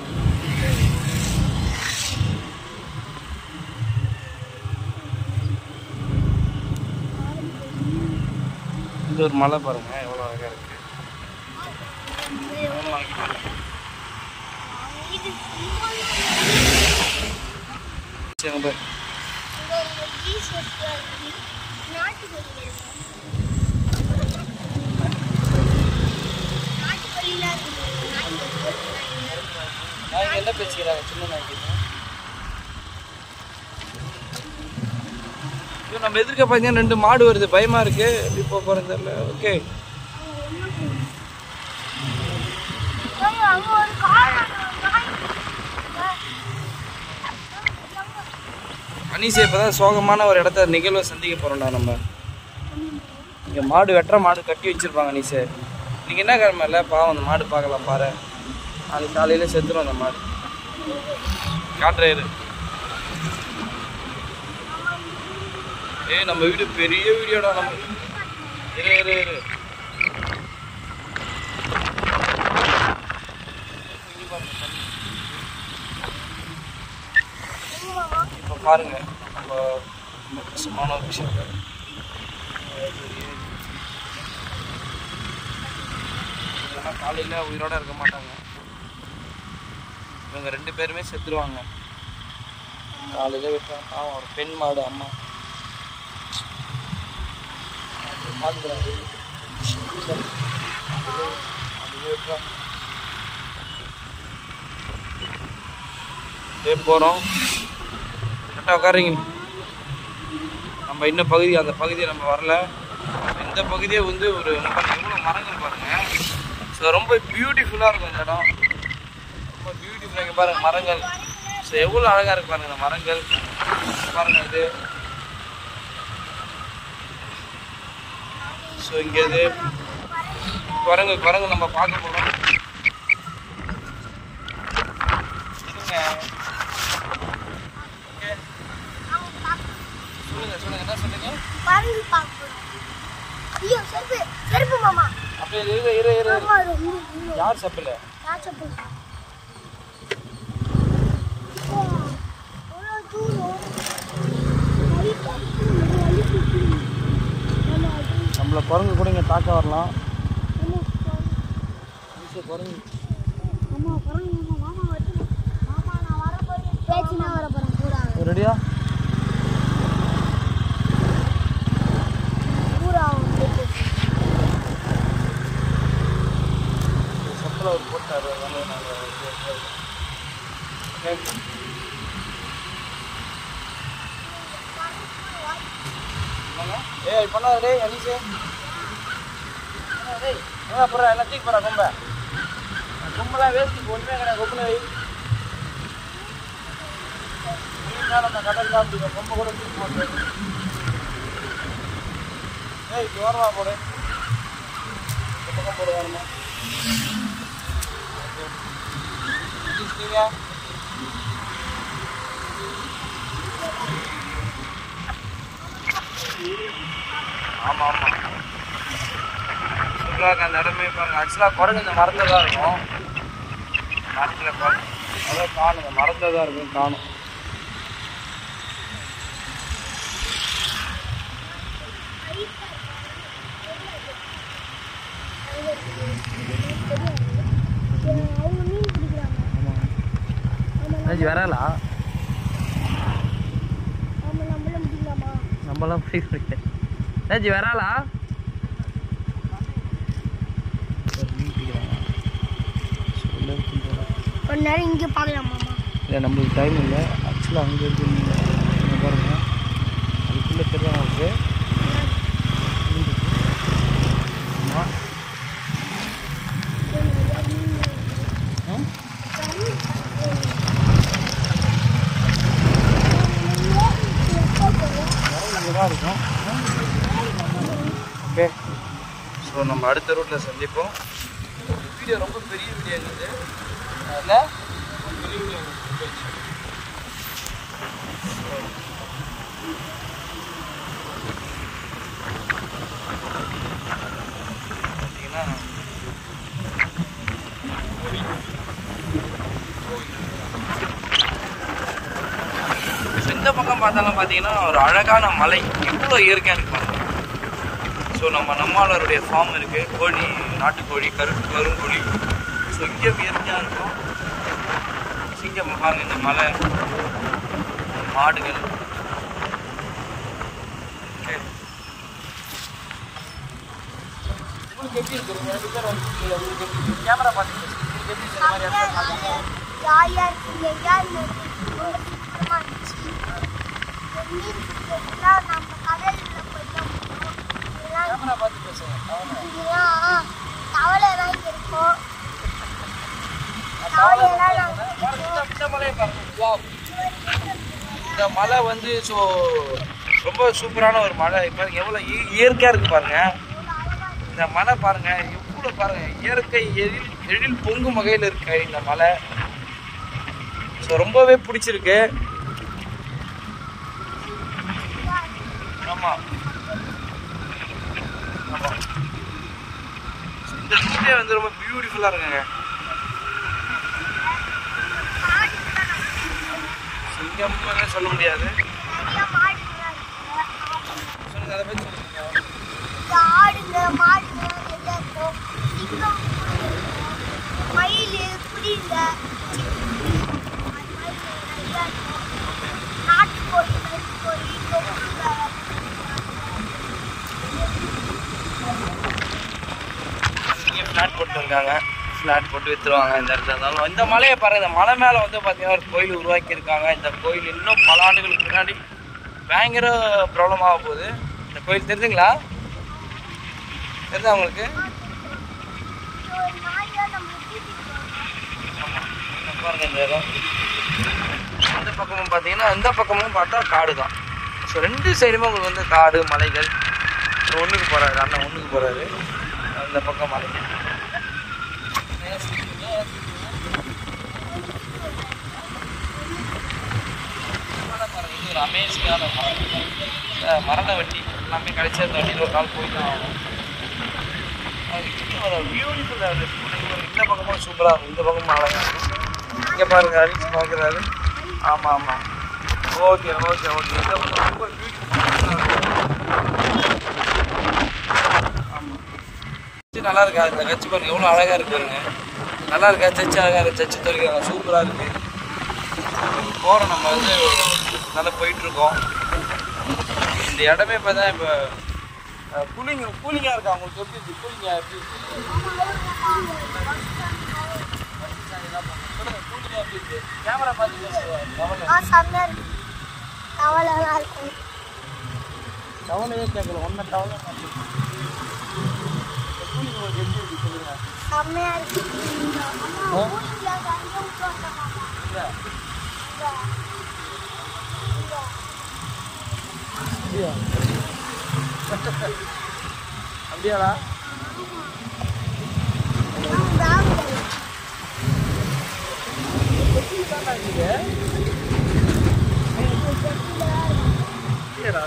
இது ஒரு மலை பாருங்க எவ்வளோ அழகா இருக்கு இது சரி, அங்க பாரு. இங்க ஒரு ஜீசஸ் இருக்கு நாட்டுக்கோழி நாட்டுக்கோழிலாம் இருக்கு நாய்க்கு நாய்க்கு என்ன பேசிக்கிறாங்க சின்ன நாய்க்கு ஐயோ நம்ம எதிர்க்க பார்த்தீங்கன்னா ரெண்டு மாடு வருது பயமா இருக்கு எப்படி போக போறது தெரியல ஓகே அங்க அங்க ஒரு கார் நாய் அனீசே இப்போதான் சோகமான ஒரு இடத்த நிகழ்வை சந்திக்க போறோம்டா நம்ம இங்க மாடு வெட்டுற மாடு கட்டி வச்சிருப்பாங்க அனீசே இன்னைக்கு என்ன கிழமை இல்லை பாவம் அந்த மாடு பார்க்கலாம் பாரு நாளைக்கு காலையில செத்துரும் அந்த மாடு காட்டுறாரு ஏய் நம்ம வீடு பெரிய வீடியோடா நம்ம இரு இரு இரு இப்போ பாருங்க நம்ம ரொம்ப கஷ்டமான ஒரு விஷயம் இல்லைன்னா காலையில் உயிரோட இருக்க மாட்டாங்க இவங்க ரெண்டு பேருமே செத்துருவாங்க காலையில் விட்டாங்க பாவம் ஒரு பெண் மாடு அம்மா பார்த்துக்கிறாங்க போகிறோம் கரெக்டாக உட்காருங்க நம்ம இன்னும் பகுதி அந்த பகுதியை நம்ம வரல இந்த பகுதியே வந்து ஒரு பாருங்க எவ்வளோ மரங்கள் பாருங்க ஸோ ரொம்ப பியூட்டிஃபுல்லாக இருக்கும் இந்த இடம் ரொம்ப பியூட்டிஃபுல்லாக இங்கே பாருங்க மரங்கள் ஸோ எவ்வளோ அழகாக இருக்கு பாருங்க இந்த மரங்கள் பாருங்க இது ஸோ இங்கே இது குரங்கு குரங்கு நம்ம பார்க்க போகிறோம் சொல்லுங்க சொல்லுங்க என்ன சொல்லுங்க பறந்து பார்க்கணும் ஐயோ செருப்பு செருப்பு மாமா அப்படியே இரு இரு இரு மாமா ரொம்ப ரொம்ப யார் சப்பில்ல நான் செருப்பு எவ்வளோ தூரம் வலி பறக்குது, வலி சுத்துது. ஆமா, அது நம்மளை குரங்கு கூட இங்கே தாக்க வரலாம் என்ன குரங்கு அம்மா பறங்க மாமா மாமா வருது மாமா நான் வர போறேன் பேச்சுனா வர போறேன் பூரா ரெடியா பூரா வந்து சப்பில் அவர் போட்டார் அதனால நாங்கள் ஏய் பண்ணாத டேய் அனிஷே டேய் என்ன போடுற எல்லாம் தூக்கி போடுற கொம்ப கொம்பெல்லாம் வேஸ்ட்டு ஒன்றுமே கிடையாது கொம்புல வை மேலே அந்த கடல் சாப்பிடுங்க கொம்பை கூட தூக்கி போட்டு ஏய் இப்படி ஓரமா போடு இந்த பக்கம் போடு ஓரமா சரியா ஆமாம் ஆமாம் சூப்பராக அந்த இடமே பாருங்க ஆக்சுவலாக குரங்கு இந்த மரத்தில் தான் இருக்கும் மரத்தில் குரங்கு அதான் காணும் மரத்தில் தான் இருக்கும் காணும் அவங்க மீன் பிடிக்கிறாங்க ஆமாம் வரலா அவங்க நம்மளும் பிடிக்கலாமா நம்மளாம் பிடிக்க ஏஜி வராளா கொஞ்ச நேரம் இங்கே பார்க்கலாம் மாமா இல்லை நம்மளுக்கு டைம் இல்லை ஆக்சுவலாக அங்கே இருக்கு நீங்கள் பாருங்க அதுக்குள்ளே தெரியல நமக்கு ஆமா. ம்? வரவு இங்கே தான் இருக்கும் ஓகே ஸோ நம்ம அடுத்த ரூட்டில் சந்திப்போம் வீடியோ ரொம்ப பெரிய வீடியோ இருக்குது அதில் பெரிய வீடியோ போயிடுச்சு பார்த்தீங்கன்னா So, இந்த பக்கம் பார்த்தாலும் பார்த்தீங்கன்னா ஒரு அழகான மலை இவ்வளோ இயற்கையாக இருக்கு பாருங்க ஸோ நம்ம நம்மாளருடைய ஃபார்ம் இருக்குது கோழி நாட்டுக்கோழி கருப்பு கருங்கோழி ஸோ இங்கே இயற்கையாக இருக்கும் சிங்கம் பாருங்க இந்த மலை மாடுகள் Okay. உங்களுக்கு எப்படி இருக்கு நீங்க ரெண்டு பேரும் வந்து உங்களுக்கு எப்படி கேமரா பார்த்துட்டு உங்களுக்கு எப்படி இந்த மாதிரி இடத்துல பார்க்கறீங்க? ஜாலியாக இருக்கு எங்கேயாவது ரொம்ப சீக்கிரமா இருந்துச்சு இந்த மீன் பிடிக்கிறதுலாம் நம்ம கடலில் போயிட்டோம் இதெல்லாம் கேமரா பார்த்து பேசுங்க அவ்வளவுதான். இதெல்லாம் தவளைலாம் இங்கே இருக்கும் அந்த தவளை தவளையெல்லாம் பாருங்க, இந்த- இந்த மலையை பாருங்க. Wow. இந்த மலை வந்து ஸோ ரொம்ப சூப்பரான ஒரு மலை பாருங்க எவ்வளோ இயற்கையாக இருக்கு பாருங்க இந்த மலை பாருங்க எவ்வளோ பாருங்க இயற்கை எழில் எழில் பொங்கும் வகையில் இருக்கு இந்த மலை ஸோ ரொம்பவே பிடிச்சிருக்கு ஆமாம் ஆமாம் இந்த ரூட்டே வந்து ரொம்ப பியூட்டிஃபுல்லாக இருக்குங்க சிங்கம்னு சொல்ல முடியாது நிறைய மாடுங்களாம் இருக்கு சொல்லுங்க அதை பற்றி சொல்லுங்க இந்த ஆடுங்க மாடுங்க எல்லாம் இருக்கும் சிங்கம் கூட இருக்கும் மயில் புலிங்க அது மாதிரி நிறையா இருக்கும் நாட்டுக்கோழி நெருக்கோழி கொக்குங்க இங்கே ஃப்ளாட் போட்டுருக்காங்க ஃப்ளாட் போட்டு விற்றுருவாங்க இந்த இடத்துல இருந்தாலும் இந்த மலையை பாருங்க இந்த மலை மேலே வந்து பார்த்தீங்கன்னா ஒரு கோயில் உருவாக்கியிருக்காங்க இந்த கோயில் இன்னும் பல ஆண்டுகளுக்கு முன்னாடி பயங்கர ப்ராப்ளம் ஆக போகுது இந்த கோயில் தெரிஞ்சுங்களா தெரிஞ்சா உங்களுக்கு ஒரு நாயாக நம்ம கூட்டிட்டு போகணும் இங்க பாருங்க இந்த இடம் இந்த பக்கமும் பார்த்தீங்கன்னா இந்த பக்கமும் பார்த்தா காடு தான் ஸோ ரெண்டு சைடுமே உங்களுக்கு வந்து காடு மலைகள் ஒன்றுக்கு போகிறாரு அண்ணன் ஒன்றுக்கு போகிறாரு அந்த பக்கம் மலை இது ஒரு அமேசிங்கான மரம் அஹ் மரண வட்டி எல்லாமே கடைசியாக அந்த வண்டியில் ஒரு நாள் போய் தான் ஆகும் பியூட்டிஃபுல்லாக இருக்குது இந்த பக்கமும் சூப்பராக இருக்கும் இந்த பக்கமும் அழகாக இருக்கும் இங்கே பாருங்க அரிசி பார்க்குறாரு ஆமாம் ஆமாம் ஓகே ஓகே ஓகே இந்த பக்கம் ரொம்ப பியூட்டிஃபுல்லாக ஆமாம் நல்லா இருக்கா இந்த கட்சி பாருங்க எவ்வளோ அழகாக இருக்கு பாருங்க நல்லா இருக்கா சச்சு அழகாக இருக்கு சச்சு தொழில் சூப்பராக இருக்கு போகிறோம் நம்ம வந்து நல்லா போயிட்டுருக்கோம் இந்த இடமே பார்த்தா இப்போ கூலிங் கூலிங்காக இருக்கா உங்களுக்கு எப்படி இருக்கு கூலிங்காக எப்படி இருக்கு கூலிங்காக எப்படி இருக்கு கேமரா பார்த்து பேசுவேன் கவலை ஆ செம்மையா இருக்கு கவலைலாம் இருக்கும் கவலையே கேட்கல ஒன்றை கவலை கூலிங் உங்களுக்கு எப்படி இருக்கு சொல்லுங்க செம்மையா இருக்கு அம்மா ஊருக்குள்ள அங்கே விட்டு வந்தோம் இல்லை அப்படியா அப்படியாடா இல்லையாடா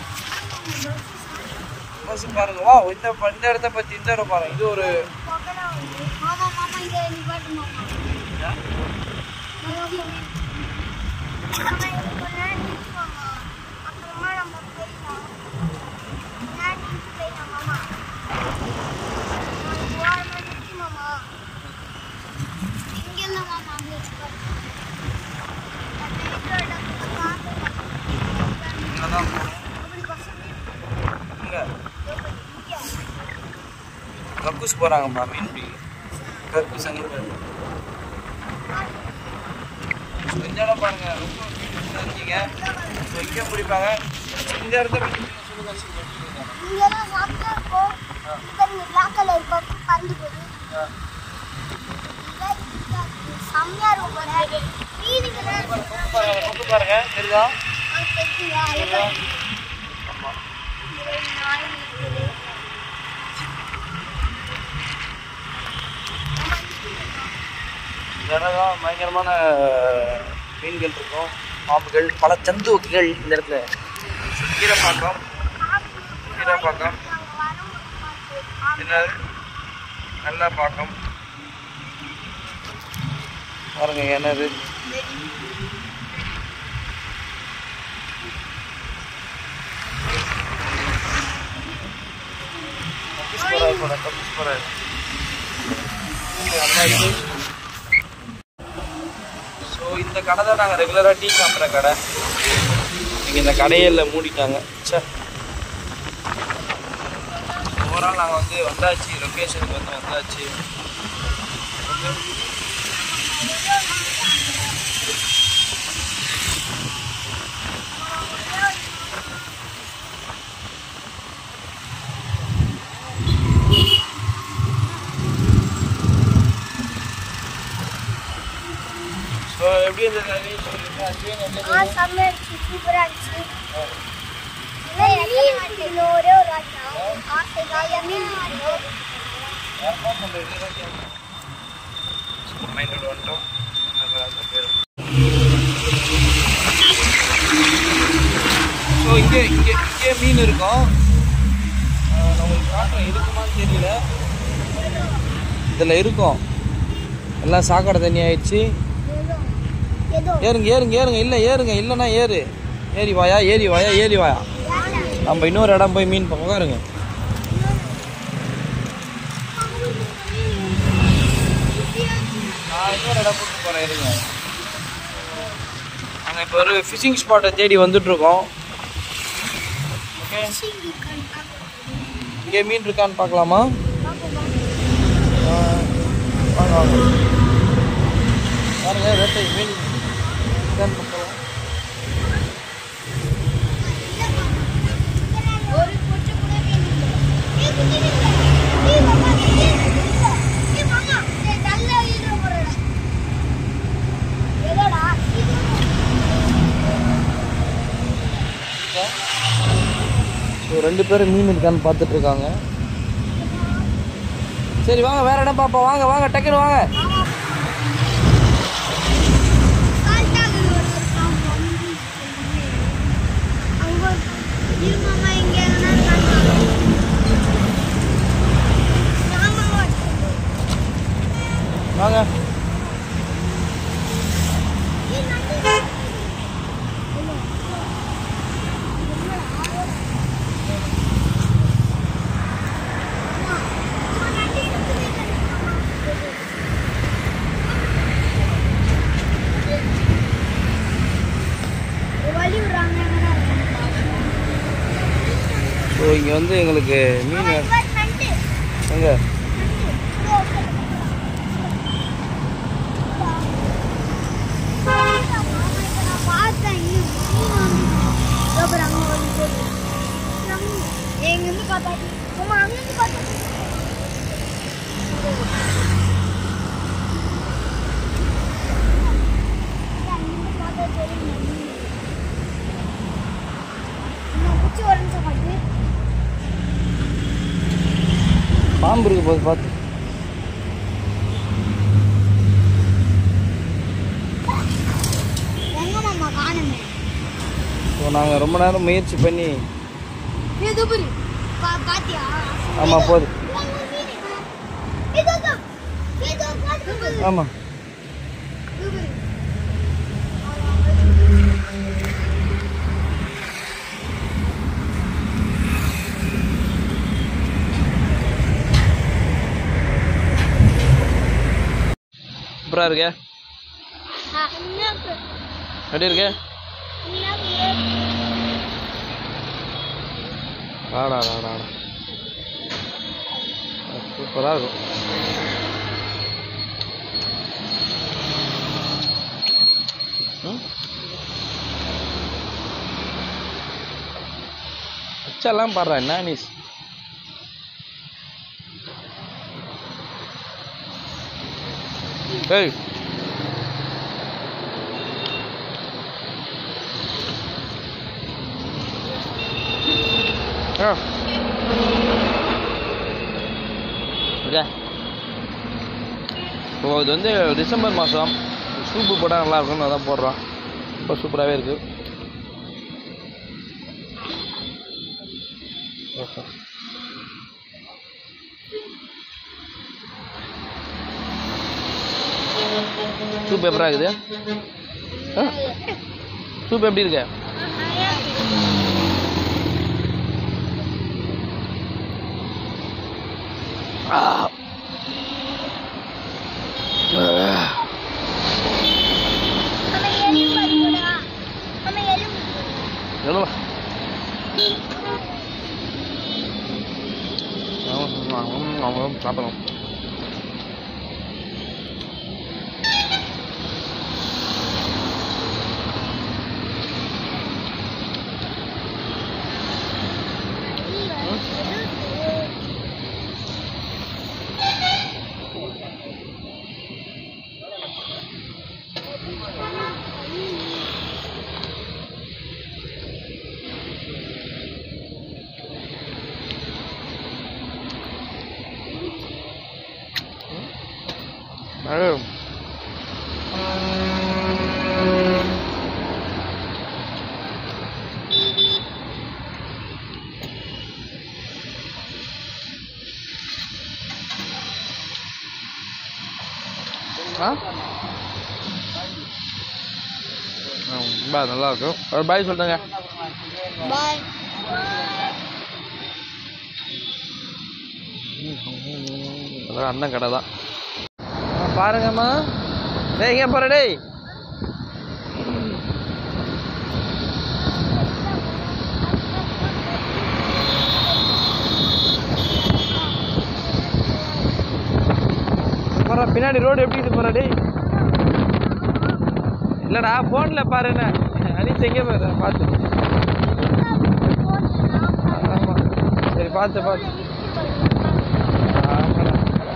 பஸ் பாருங்க வா இந்த ப- இந்த இடத்த பத்தி இந்த இடம் பாருங்க இது ஒரு மாமா மாமா இங்க நிப்பாட்டு மாமா மாமா, இங்க கொஞ்ச நேரம் நிறுத்து மாமா. அப்புறமா நம்ம போயிடலாம். நான் நிறுத்தி போயிடலாம் மாமா. நான் ஒரு ஓரமா நிறுத்து மாமா. இங்க இல்ல மாமா, அங்க நிப்பாட்டு. அந்த இருக்கிற இடத்துல காத்து இங்கதான் போகணும் அப்படி பசங்க இங்க இங்க. கக்கூஸ் போறாங்கப்பா மீன் பிடி கக்கூஸ் அங்கே பாருங்க இந்த இடம் பாருங்க ரொம்ப பியூட்டிஃபுல்லாக இருக்கீங்க ஸோ இங்கே பிடிப்பாங்க இந்த இடத்த பற்றி நீங்க சொல்லுங்க சொல்லுங்க இங்கெல்லாம் சாப்பிட்டா இருக்கும். பாருங்க, black color பப்பு பறந்து போகுது. செம்மையா இருக்கும் போல. மீனுங்கெல்லாம் கொக்கு பாருங்க கொக்கு பாருங்க தெரியுதா ஆ, தெரியுதா? தெரியுதா ஆமாம் இது நாய் இருக்குது. இந்த இடம் தான் பயங்கரமான மீன்கள் இருக்கும் பாம்புகள் பல ஜந்துக்கள் இந்த இடத்துல கீரைப்பாக்கம் கீரைப்பாக்கம் நாங்க வரும்போது பார்த்தோம். என்னது நல்லா பாக்கம் பாருங்க என்னது கக்கூஸ் போறாரு போல, கக்கூஸ் போறாரு. இது நல்லா இருக்கு. ஸோ இந்த கடை தான் நாங்கள் ரெகுலராக டீ சாப்பிட்ற கடை இன்னைக்கு இந்த கடையில் மூடிட்டாங்க சே ஓவரால் நாங்கள் வந்து வந்தாச்சு லொக்கேஷனுக்கு வந்து வந்தாச்சு ஸோ எப்படி இருந்தது அஜய்? சொல்லுங்க, அஜய், எப்படி ஆ, இருந்தது? செம்மையா இருந்துச்சு. சூப்பரா இருந்துச்சு. ஆனா மீன் பிடிக்கணும் ஒரே ஒரு வாட்டி தான். ஆசைக்காக மீன் பிடிக்கணும். யாருப்பா சொல்றது? இதுதான் கேட்கணும். ஸோ மைண்டோட வந்துட்டோம் நம்ம அந்த பேரும் ஸோ இங்கே இங்கே இங்கே மீன் இருக்கும் ஆஹ் நான் உங்களுக்கு காட்டுறேன் இருக்குமான்னு தெரியல இதில் இருக்கும் எல்லாம் சாக்கடை தண்ணி ஆயிடுச்சு ஏதோ ஏறுங்க ஏறுங்க ஏறுங்க இல்லை ஏறுங்க இல்லைன்னா ஏறு ஏறி வாயா ஏறி வாயா ஏறி வாயா ஏன் நம்ம இன்னொரு இடம் போய் மீன் பார்க்க உட்காருங்க நான் இன்னொரு இடம் கூப்பிட்டு போகிறேன் இருங்க நாங்கள் இப்போ ஒரு ஃபிஷிங் ஸ்பாட்டை தேடி வந்துட்டுருக்கோம் ஓகே இங்கே மீன் இருக்கான்னு பார்க்கலாமா ஆ, வாங்க வாங்க பாருங்க வேட்டை மீன் இருக்கான்னு பார்க்கலாம் ஒரு கொச்சு கூட மீன் இல்லை. ஏய், குட்டி மீன் இல்லை. ஏய், மாமா, ஏய், இல்லை. ஏய், மாமா, ஏய், நல்லா ஈடுற போறடா. எதோடா? ஸோ ரெண்டு பேரும் மீன் இருக்கான்னு பார்த்துட்டு இருக்காங்க சரி வாங்க வேற இடம் பார்ப்போம் வாங்க வாங்க டக்குன்னு வாங்க கால்டாகு ஒரு இருக்கான். அங்க ஒரு- இரு மாமா, இங்க எங்கனா கால்டாகு. ஞாபகம் வச்சுக்கோ. வாங்க ஏய், நண்டு. வழி விடுறாங்க எங்கடா ஸோ இங்கே வந்து எங்களுக்கு மீன் வே- நண்டு எங்க எங்கிருந்து பார்த்தாச்சு அம்மா அங்கிருந்து பார்த்தாச்சு அங்கிருந்து பார்த்தா தெரியும் இன்னும் குச்சி ஒரு நிமிஷம் பார்த்து பாம்பு இருக்கு போது பார்த்து எங்க மாமா காணுமே ஸோ நாங்கள் ரொம்ப நேரம் முயற்சி பண்ணி இது புரி பா பாத்தியா ஆமாம் போகுது இதோ இதோ இதோ பாத்து ஆமாம் சூப்பராக இருக்கே எப்படி இருக்கே ஆடா ஆடா ஆடா சூப்பராக இருக்கும் ம் அச்செல்லாம் பாடுறா என்ன நீ ஏய் ஆ ஓகே ஸோ இது வந்து டிசம்பர் மாதம் சூப்பு போட்டால் நல்லா இருக்கும்னு அதான் போடுறோம் ரொம்ப சூப்பராகவே இருக்குது ஓகே சூப் எப்படா இருக்குது ஆ சூப் எப்படி இருக்கு ஆ நம்ம எலும்பு இருக்குடா. நம்ம எலும்பு எவ்வளோ அவங்க சாப்பிடலாம் அழகு ஆ ஆ, ரொம்ப நல்லா இருக்கும் ஒரு பாய் சொல்லுங்க பாய் அதான் அண்ணன் கடை தான் பாருங்கம்மா டேய் எங்கே போகிற டேய் போகிற பின்னாடி ரோடு எப்படி இது போகிற டேய் இல்லைடா ஃபோனில் பாருண்ணே அனிச்சு எங்கே போகிற பார்த்து ஆமாம் சரி பார்த்து பார்த்து ஆமாடா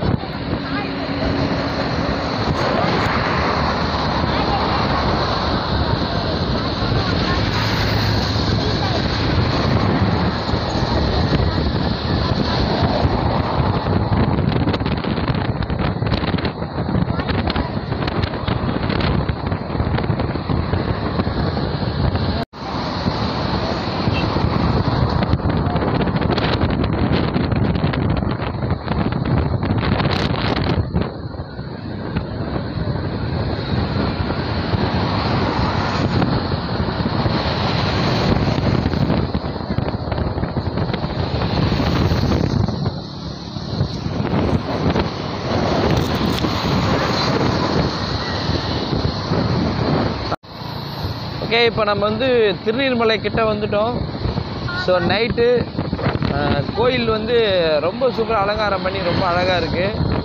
ஓகே இப்போ நம்ம வந்து திருநீர்மலை கிட்ட வந்துட்டோம் ஸோ நைட்டு கோயில் வந்து ரொம்ப சூப்பராக அலங்காரம் பண்ணி ரொம்ப அழகாக இருக்குது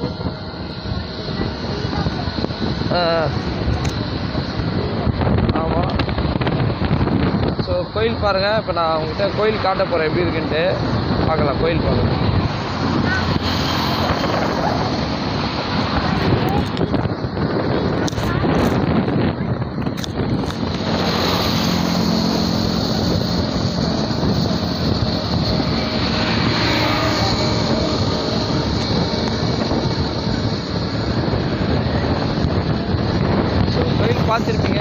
ஆமாம் ஸோ கோயில் பாருங்கள் இப்போ நான் உங்ககிட்ட கோயில் காட்ட போகிறேன் எப்படி இருக்குன்ட்டு பார்க்கலாம் கோயில் பார்க்கலாம் ஸோ கோயில் பார்த்துருப்பீங்க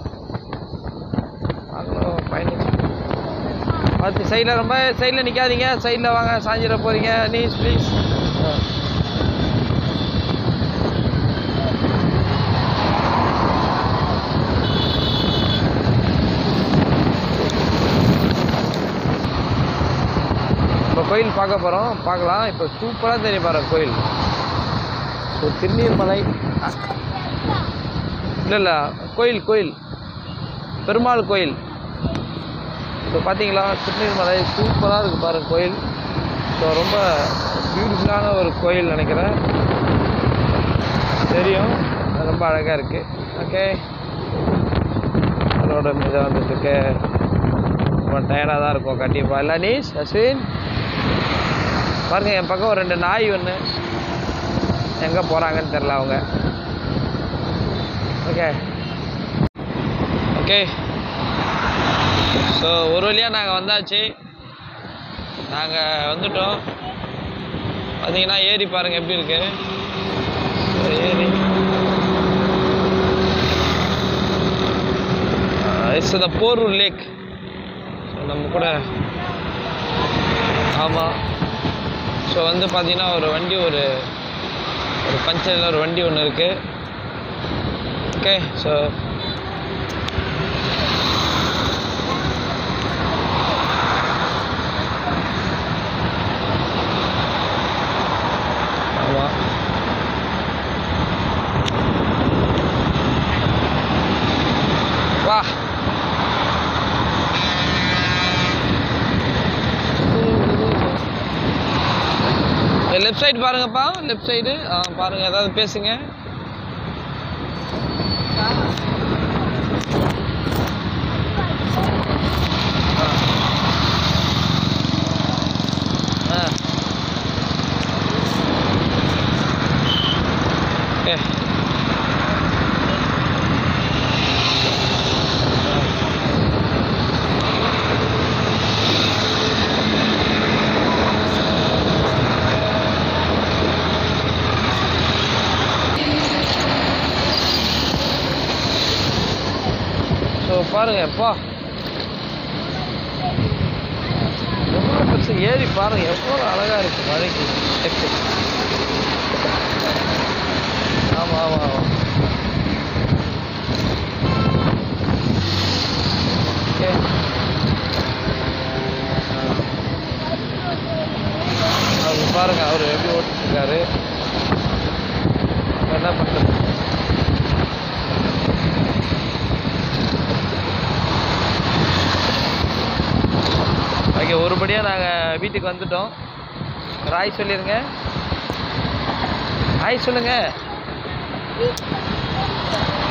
நாங்களும் பயணிச்சு பார்த்து சைடில் ரொம்ப சைடில் நிற்காதீங்க சைடில் வாங்க சாஞ்சிட போகிறீங்க நீஸ் ப்ளீஸ் இப்போ கோயில் பார்க்க போகிறோம் பார்க்கலாம் இப்போ சூப்பராக தெரியும் பாருங்க கோயில் ஸோ திருநீர்மலை இல்லை இல்லை கோயில் கோயில் பெருமாள் கோயில் இப்போ பார்த்தீங்களா திருநீர்மலை சூப்பராக இருக்குது பாருங்க கோயில் ஸோ ரொம்ப பியூட்டிஃபுல்லான ஒரு கோயில் நினைக்கிறேன் தெரியும் அது ரொம்ப அழகாக இருக்குது ஓகே அதோட மீத வந்துட்டுருக்கு ரொம்ப டயர்டாக தான் இருக்கும் கண்டிப்பாக இல்லை நீஸ் அஸ்வின் பாருங்க என் பக்கம் ஒரு ரெண்டு நாய் ஒன்று எங்கே போகிறாங்கன்னு தெரில அவங்க ஓகே ஓகே ஸோ ஒரு வழியாக நாங்கள் வந்தாச்சு நாங்கள் வந்துட்டோம் பார்த்தீங்கன்னா ஏரி பாருங்கள் எப்படி இருக்கு So, ஏரி இட்ஸ் த போரூர் லேக் நம்ம கூட ஆமாம் ஸோ வந்து பார்த்தீங்கன்னா ஒரு வண்டி ஒரு ஒரு பஞ்சரில் ஒரு வண்டி ஒன்று இருக்குது ஓகே ஸோ ஆமாம் வா லெஃப்ட் சைடு பாருங்கப்பா லெஃப்ட் சைடு ஆ பாருங்க ஏதாவது பேசுங்க ஆ ஓகே ஸோ பாருங்க எப்பா எவ்வளோ பெருசு ஏரி பாருங்க எவ்வளோ அழகா இருக்கு மழைக்கு டெக்கு ஆமாம் ஆமாம் ஆமாம் ஓகே இருக்காரு என்ன பண்ணுறது ஓகே ஒருபடியாக நாங்கள் வீட்டுக்கு வந்துட்டோம் ராய் சொல்லிடுங்க ஹாய் சொல்லுங்கள்